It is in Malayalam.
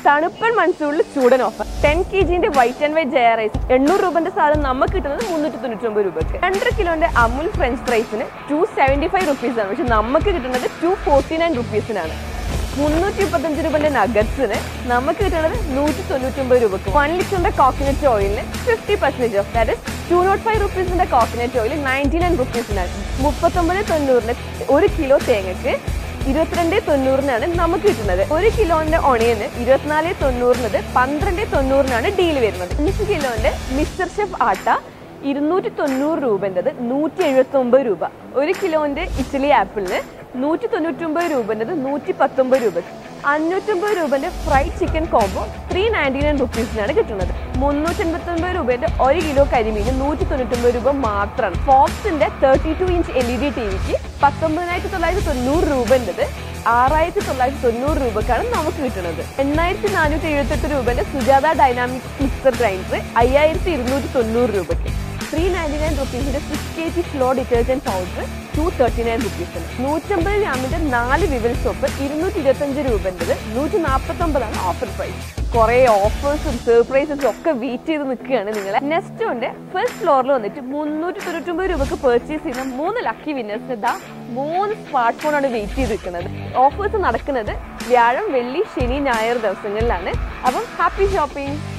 തണുപ്പൻ മൺസൂണിൽ ചൂടൻ ഓഫർ ടെൻ കെ ജിന്റെ white and white Jaya rice എണ്ണൂറ് രൂപന്റെ സാധനം നമുക്ക് കിട്ടുന്നത് മുന്നൂറ്റി തൊണ്ണൂറ്റി ഒമ്പത് രൂപയ്ക്ക് രണ്ടര കിലോന്റെ അമുൽ ഫ്രഞ്ച് ഫ്രൈസിന് ടു സെവൻറ്റി ഫൈവ് റുപ്പീസ് ആണ് പക്ഷെ നമുക്ക് കിട്ടുന്നത് ടു ഫോർട്ടി നയൻ റുപ്പീസിനാണ് മുന്നൂറ്റി മുപ്പത്തഞ്ച് രൂപന്റെ നഗറ്റ്സിന് നമുക്ക് കിട്ടുന്നത് നൂറ്റി തൊണ്ണൂറ്റൊമ്പത് രൂപക്ക് വൺ ലിറ്ററിന്റെ കോക്കനട്ട് ഓയിലിന് fifty percentage off that is two not five റുപ്പീസിന്റെ കോക്കനട്ട് ഓയിൽ നയൻറ്റി നയൻ റുപ്പീസിനാണ് മുപ്പത്തൊമ്പത് തൊണ്ണൂറിന് ഒരു കിലോ തേങ്ങയ്ക്ക് ഇരുപത്തിരണ്ട് തൊണ്ണൂറിനാണ് നമുക്ക് കിട്ടുന്നത് ഒരു കിലോന്റെ ഒണിയന് ഇരുപത്തിനാല് തൊണ്ണൂറിനത് പന്ത്രണ്ട് തൊണ്ണൂറിനാണ് ഡീൽ വരുന്നത് അഞ്ച് കിലോന്റെ മിസ്റ്റർ ഷെഫ് ആട്ട ഇരുന്നൂറ്റി തൊണ്ണൂറ് രൂപൻ്റെത് നൂറ്റി എഴുപത്തി ഒമ്പത് രൂപ ഒരു കിലോന്റെ ഇറ്റലി ആപ്പിളിന് നൂറ്റി തൊണ്ണൂറ്റി ഒമ്പത് രൂപൻ്റെത് നൂറ്റി പത്തൊമ്പത് രൂപ അഞ്ഞൂറ്റമ്പത് രൂപന്റെ fried chicken combo three ninety nine റുപ്പീസിനാണ് കിട്ടുന്നത് മുന്നൂറ്റി എൺപത്തി ഒമ്പത് രൂപയുടെ ഒരു കിലോ കരിമീന് നൂറ്റി തൊണ്ണൂറ്റൊമ്പത് രൂപ മാത്രമാണ് ഫോക്സിന്റെ thirty two inch L E D T V പത്തൊമ്പതിനായിരത്തി തൊള്ളായിരത്തി തൊണ്ണൂറ് രൂപൻ്റെത് ആറായിരത്തി തൊള്ളായിരത്തി തൊണ്ണൂറ് രൂപക്കാണ് നമുക്ക് കിട്ടുന്നത് എണ്ണായിരത്തി നാനൂറ്റി എഴുപത്തെട്ട് രൂപന്റെ സുജാത ഡൈനാമിക് മിക്സർ ഗ്രൈൻഡർ അയ്യായിരത്തി ഇരുന്നൂറ്റി തൊണ്ണൂറ് രൂപയ്ക്ക് ത്രീ നയൻറ്റി നയൻ റുപ്പീസിന്റെ six K G flow detergent powder two thirty nine റുപ്പീസിന് നൂറ്റമ്പത് ഗ്രാമിന്റെ നാല് വിവൽ സോപ്പ് ഇരുന്നൂറ്റി ഇരുപത്തഞ്ച് രൂപൻ്റെത് നൂറ്റി നാൽപ്പത്തൊമ്പതാണ് ഓഫർ പ്രൈസ് കുറെ ഓഫേഴ്സും സർപ്രൈസസും ഒക്കെ വെയിറ്റ് ചെയ്ത് നിൽക്കുകയാണ് നിങ്ങൾ നെസ്റ്റോന്റെ ഫസ്റ്റ് ഫ്ലോറിൽ വന്നിട്ട് മുന്നൂറ്റി തൊണ്ണൂറ്റൊമ്പത് രൂപക്ക് പർച്ചേസ് ചെയ്യുന്ന മൂന്ന് ലക്കി വിന്നേഴ്സിന് ഇതാ മൂന്ന് സ്മാർട്ട് ഫോണാണ് വെയിറ്റ് ചെയ്ത് നിൽക്കുന്നത് ഓഫേഴ്സ് നടക്കുന്നത് വ്യാഴം വെള്ളി ശനി ഞായർ ദിവസങ്ങളിലാണ് അപ്പം ഹാപ്പി ഷോപ്പിംഗ്